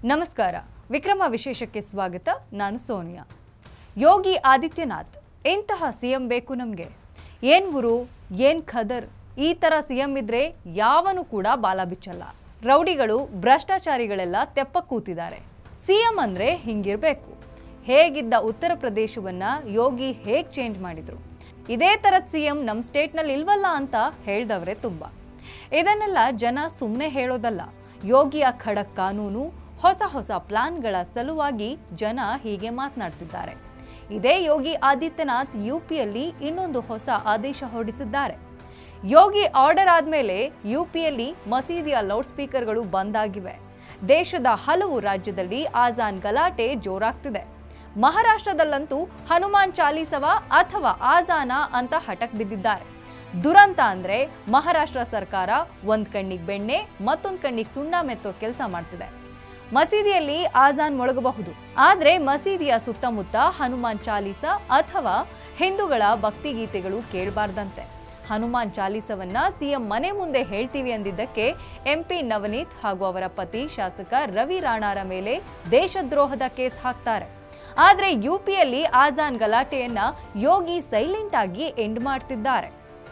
ನಮಸ್ಕಾರ ವಿಕ್ರಮ ವಿಶೇಷಕ್ಕೆ ಸ್ವಾಗತ ನಾನು ಸೋನಿಯಾ ಯೋಗಿ ಆದಿತ್ಯನಾಥ್ ಎಂತಹ ಸಿಎಂ ಬೇಕು ನಮಗೆ ಏನ್ ಗುರು ಏನ್ ಖದರ್ ಈ ಥರ ಸಿಎಂ ಇದ್ರೆ ಯಾವನು ಕೂಡ ಬಾಲ ಬಿಚ್ಚಲ್ಲ ರೌಡಿಗಳು ಭ್ರಷ್ಟಾಚಾರಿಗಳೆಲ್ಲ ತೆಪ್ಪ ಕೂತಿದ್ದಾರೆ ಸಿಎಂ ಅಂದ್ರೆ ಹಿಂಗಿರ್ಬೇಕು ಹೇಗಿದ್ದ ಉತ್ತರ ಪ್ರದೇಶವನ್ನ ಯೋಗಿ ಹೇಗೆ ಚೇಂಜ್ ಮಾಡಿದ್ರು ಇದೇ ಥರದ ಸಿಎಂ ನಮ್ಮ ಸ್ಟೇಟ್ನಲ್ಲಿ ಇಲ್ವಲ್ಲ ಅಂತ ಹೇಳ್ದವ್ರೆ ತುಂಬ ಇದನ್ನೆಲ್ಲ ಜನ ಸುಮ್ಮನೆ ಹೇಳೋದಲ್ಲ ಯೋಗಿಯ ಖಡಕ್ ಕಾನೂನು ಹೊಸ ಹೊಸ ಪ್ಲಾನ್ಗಳ ಸಲುವಾಗಿ ಜನ ಹೀಗೆ ಮಾತನಾಡ್ತಿದ್ದಾರೆ ಇದೇ ಯೋಗಿ ಆದಿತ್ಯನಾಥ್ ಯುಪಿಯಲ್ಲಿ ಇನ್ನೊಂದು ಹೊಸ ಆದೇಶ ಹೊರಡಿಸಿದ್ದಾರೆ ಯೋಗಿ ಆರ್ಡರ್ ಆದಮೇಲೆ ಯುಪಿಯಲ್ಲಿ ಮಸೀದಿಯ ಲೌಡ್ ಸ್ಪೀಕರ್ಗಳು ಬಂದ್ ಆಗಿವೆ ದೇಶದ ಹಲವು ರಾಜ್ಯದಲ್ಲಿ ಆಜಾನ್ ಗಲಾಟೆ ಜೋರಾಗ್ತಿದೆ ಮಹಾರಾಷ್ಟ್ರದಲ್ಲಂತೂ ಹನುಮಾನ್ ಚಾಲೀಸವ ಅಥವಾ ಆಜಾನ ಅಂತ ಹಠಕ್ ಬಿದ್ದಿದ್ದಾರೆ ದುರಂತ ಅಂದ್ರೆ ಮಹಾರಾಷ್ಟ್ರ ಸರ್ಕಾರ ಒಂದ್ ಕಣ್ಣಿಗೆ ಬೆಣ್ಣೆ ಮತ್ತೊಂದ್ ಕಣ್ಣಿಗೆ ಸುಣ್ಣ ಮೆತ್ತೋ ಕೆಲಸ ಮಾಡ್ತಿದೆ ಮಸೀದಿಯಲ್ಲಿ ಆಜಾನ್ ಮೊಳಗಬಹುದು ಆದ್ರೆ ಮಸೀದಿಯ ಸುತ್ತಮುತ್ತ ಹನುಮಾನ್ ಚಾಲೀಸ ಅಥವಾ ಹಿಂದೂಗಳ ಭಕ್ತಿಗೀತೆಗಳು ಕೇಳಬಾರ್ದಂತೆ ಹನುಮಾನ್ ಚಾಲೀಸವನ್ನ ಸಿಎಂ ಮನೆ ಮುಂದೆ ಹೇಳ್ತೀವಿ ಅಂದಿದ್ದಕ್ಕೆ ಎಂಪಿ ನವನೀತ್ ಹಾಗೂ ಅವರ ಪತಿ ಶಾಸಕ ರವಿ ರಾಣಾರ ಮೇಲೆ ದೇಶದ್ರೋಹದ ಕೇಸ್ ಹಾಕ್ತಾರೆ ಆದ್ರೆ ಯುಪಿಯಲ್ಲಿ ಆಜಾನ್ ಗಲಾಟೆಯನ್ನ ಯೋಗಿ ಸೈಲೆಂಟ್ ಆಗಿ ಎಂಡ್ ಮಾಡ್ತಿದ್ದಾರೆ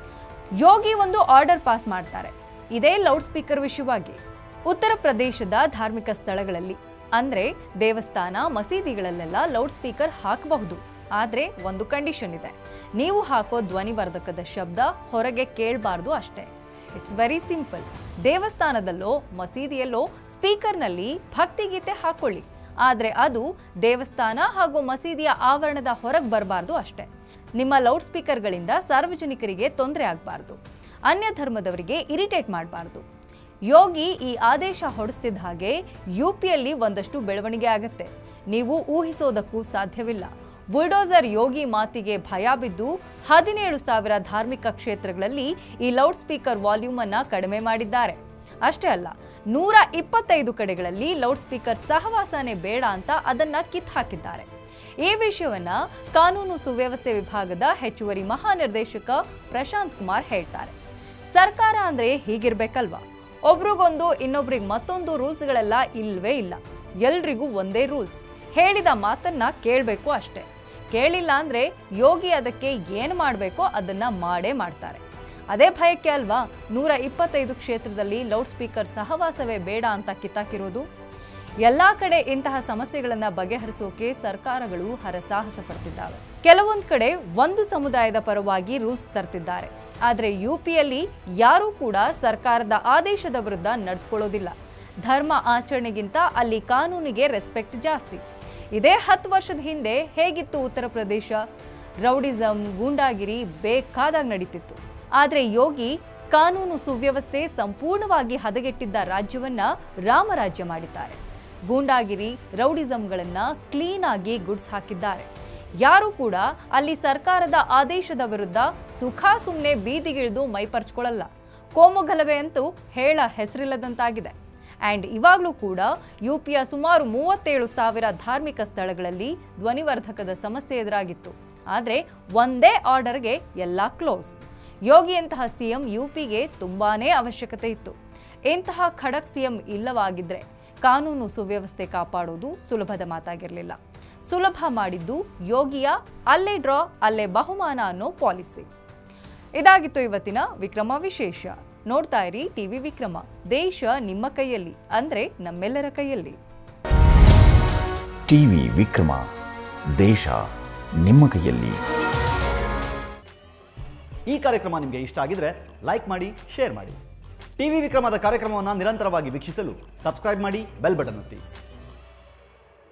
ಯೋಗಿ ಒಂದು ಆರ್ಡರ್ ಪಾಸ್ ಮಾಡ್ತಾರೆ ಇದೇ ಲೌಡ್ ಸ್ಪೀಕರ್ ವಿಷಯವಾಗಿ ಉತ್ತರ ಪ್ರದೇಶದ ಧಾರ್ಮಿಕ ಸ್ಥಳಗಳಲ್ಲಿ ಅಂದ್ರೆ ದೇವಸ್ಥಾನ ಮಸೀದಿಗಳಲ್ಲೆಲ್ಲ ಲೌಡ್ ಸ್ಪೀಕರ್ ಹಾಕಬಹುದು ಆದ್ರೆ ಒಂದು ಕಂಡೀಷನ್ ಇದೆ ನೀವು ಹಾಕೋ ಧ್ವನಿವರ್ಧಕದ ಶಬ್ದ ಹೊರಗೆ ಕೇಳಬಾರ್ದು ಅಷ್ಟೇ ಇಟ್ಸ್ ವೆರಿ ಸಿಂಪಲ್ ದೇವಸ್ಥಾನದಲ್ಲೋ ಮಸೀದಿಯಲ್ಲೋ ಸ್ಪೀಕರ್ನಲ್ಲಿ ಭಕ್ತಿಗೀತೆ ಹಾಕೊಳ್ಳಿ ಆದರೆ ಅದು ದೇವಸ್ಥಾನ ಹಾಗೂ ಮಸೀದಿಯ ಆವರಣದ ಹೊರಗೆ ಬರಬಾರ್ದು ಅಷ್ಟೇ ನಿಮ್ಮ ಲೌಡ್ ಸ್ಪೀಕರ್ಗಳಿಂದ ಸಾರ್ವಜನಿಕರಿಗೆ ತೊಂದರೆ ಆಗಬಾರ್ದು ಅನ್ಯ ಧರ್ಮದವರಿಗೆ ಇರಿಟೇಟ್ ಮಾಡಬಾರ್ದು ಯೋಗಿ ಈ ಆದೇಶ ಹೊರಡಿಸ್ತಿದ್ದ ಹಾಗೆ ಯುಪಿಯಲ್ಲಿ ಒಂದಷ್ಟು ಬೆಳವಣಿಗೆ ಆಗತ್ತೆ ನೀವು ಊಹಿಸೋದಕ್ಕೂ ಸಾಧ್ಯವಿಲ್ಲ ಬುಲ್ಡೋಸರ್ ಯೋಗಿ ಮಾತಿಗೆ ಭಯ ಬಿದ್ದು ಹದಿನೇಳು ಸಾವಿರ ಧಾರ್ಮಿಕ ಕ್ಷೇತ್ರಗಳಲ್ಲಿ ಈ ಲೌಡ್ ಸ್ಪೀಕರ್ ವಾಲ್ಯೂಮ್ ಅನ್ನ ಕಡಿಮೆ ಮಾಡಿದ್ದಾರೆ ಅಷ್ಟೇ ಅಲ್ಲ ನೂರ ಇಪ್ಪತ್ತೈದು ಕಡೆಗಳಲ್ಲಿ ಲೌಡ್ ಸ್ಪೀಕರ್ ಸಹವಾಸನೆ ಬೇಡ ಅಂತ ಅದನ್ನ ಕಿತ್ ಹಾಕಿದ್ದಾರೆ ಈ ವಿಷಯವನ್ನ ಕಾನೂನು ಸುವ್ಯವಸ್ಥೆ ವಿಭಾಗದ ಹೆಚ್ಚುವರಿ ಮಹಾನಿರ್ದೇಶಕ ಪ್ರಶಾಂತ್ ಕುಮಾರ್ ಹೇಳ್ತಾರೆ ಸರ್ಕಾರ ಅಂದ್ರೆ ಹೀಗಿರ್ಬೇಕಲ್ವಾ ಒಬ್ರಿಗೊಂದು ಇನ್ನೊಬ್ರಿಗೆ ಮತ್ತೊಂದು ರೂಲ್ಸ್ಗಳೆಲ್ಲ ಇಲ್ವೇ ಇಲ್ಲ ಎಲ್ರಿಗೂ ಒಂದೇ ರೂಲ್ಸ್ ಹೇಳಿದ ಮಾತನ್ನ ಕೇಳಬೇಕು ಅಷ್ಟೇ ಕೇಳಿಲ್ಲ ಅಂದ್ರೆ ಯೋಗಿ ಅದಕ್ಕೆ ಏನು ಮಾಡಬೇಕೋ ಅದನ್ನ ಮಾಡೇ ಮಾಡ್ತಾರೆ ಅದೇ ಭಯಕ್ಕೆ ಅಲ್ವಾ ನೂರ ಇಪ್ಪತ್ತೈದು ಕ್ಷೇತ್ರದಲ್ಲಿ ಲೌಡ್ ಸ್ಪೀಕರ್ ಸಹವಾಸವೇ ಬೇಡ ಅಂತ ಕಿತ್ತಾಕಿರೋದು ಎಲ್ಲಾ ಕಡೆ ಇಂತಹ ಸಮಸ್ಯೆಗಳನ್ನ ಬಗೆಹರಿಸೋಕೆ ಸರ್ಕಾರಗಳು ಹರಸಾಹಸ ಪಡ್ತಿದ್ದಾವೆ ಕೆಲವೊಂದ್ ಕಡೆ ಒಂದು ಸಮುದಾಯದ ಪರವಾಗಿ ರೂಲ್ಸ್ ತರ್ತಿದ್ದಾರೆ ಆದ್ರೆ ಯುಪಿಯಲ್ಲಿ ಯಾರೂ ಕೂಡ ಸರ್ಕಾರದ ಆದೇಶದ ವಿರುದ್ಧ ನಡ್ಕೊಳ್ಳೋದಿಲ್ಲ ಧರ್ಮ ಆಚರಣೆಗಿಂತ ಅಲ್ಲಿ ಕಾನೂನಿಗೆ ರೆಸ್ಪೆಕ್ಟ್ ಜಾಸ್ತಿ ಇದೇ ಹತ್ತು ವರ್ಷದ ಹಿಂದೆ ಹೇಗಿತ್ತು ಉತ್ತರ ಪ್ರದೇಶ ರೌಡಿಸಮ್ ಗೂಂಡಾಗಿರಿ ಬೇಕಾದಾಗ ನಡೀತಿತ್ತು ಆದರೆ ಯೋಗಿ ಕಾನೂನು ಸುವ್ಯವಸ್ಥೆ ಸಂಪೂರ್ಣವಾಗಿ ಹದಗೆಟ್ಟಿದ್ದ ರಾಜ್ಯವನ್ನ ರಾಮರಾಜ್ಯ ಮಾಡಿದ್ದಾರೆ ಗೂಂಡಾಗಿರಿ ರೌಡಿಸಂಗಳನ್ನ ಕ್ಲೀನ್ ಆಗಿ ಗುಡ್ಸ್ ಹಾಕಿದ್ದಾರೆ ಯಾರೂ ಕೂಡ ಅಲ್ಲಿ ಸರ್ಕಾರದ ಆದೇಶದ ವಿರುದ್ಧ ಸುಖ ಸುಮ್ಮನೆ ಬೀದಿಗಿಳಿದು ಮೈಪರ್ಚ್ಕೊಳ್ಳಲ್ಲ ಕೋಮುಗಲಭೆ ಅಂತೂ ಹೇಳ ಹೆಸರಿಲ್ಲದಂತಾಗಿದೆ ಆ್ಯಂಡ್ ಇವಾಗಲೂ ಕೂಡ ಯುಪಿಯ ಸುಮಾರು ಮೂವತ್ತೇಳು ಸಾವಿರ ಧಾರ್ಮಿಕ ಸ್ಥಳಗಳಲ್ಲಿ ಧ್ವನಿವರ್ಧಕದ ಸಮಸ್ಯೆ ಎದುರಾಗಿತ್ತು ಆದರೆ ಒಂದೇ ಆರ್ಡರ್ಗೆ ಎಲ್ಲ ಕ್ಲೋಸ್ ಯೋಗಿಯಂತಹ ಸಿಎಂ ಯುಪಿಗೆ ತುಂಬಾನೇ ಅವಶ್ಯಕತೆ ಇತ್ತು ಇಂತಹ ಖಡಕ್ ಸಿಎಂ ಇಲ್ಲವಾಗಿದ್ರೆ ಕಾನೂನು ಸುವ್ಯವಸ್ಥೆ ಕಾಪಾಡೋದು ಸುಲಭದ ಮಾತಾಗಿರಲಿಲ್ಲ ಸುಲಭ ಮಾಡಿದ್ದು ಯೋಗಿಯ ಅಲ್ಲೇ ಡ್ರಾ ಅಲ್ಲೇ ಬಹುಮಾನ ಅನ್ನೋ ಪಾಲಿಸಿ ಇದಾಗಿತ್ತು ಇವತ್ತಿನ ವಿಕ್ರಮ ವಿಶೇಷ ನೋಡ್ತಾ ಇರಿ ಟಿವಿ ವಿಕ್ರಮ ದೇಶ ನಿಮ್ಮ ಕೈಯಲ್ಲಿ ಅಂದ್ರೆ ನಮ್ಮೆಲ್ಲರ ಕೈಯಲ್ಲಿ ಟಿವಿ ವಿಕ್ರಮ ದೇಶ ನಿಮ್ಮ ಕೈಯಲ್ಲಿ ಈ ಕಾರ್ಯಕ್ರಮ ನಿಮಗೆ ಇಷ್ಟ ಆಗಿದ್ರೆ ಲೈಕ್ ಮಾಡಿ ಶೇರ್ ಮಾಡಿ ಟಿವಿ ವಿಕ್ರಮದ ಕಾರ್ಯಕ್ರಮವನ್ನು ನಿರಂತರವಾಗಿ ವೀಕ್ಷಿಸಲು ಸಬ್ಸ್ಕ್ರೈಬ್ ಮಾಡಿ ಬೆಲ್ ಬಟನ್ ಒತ್ತಿ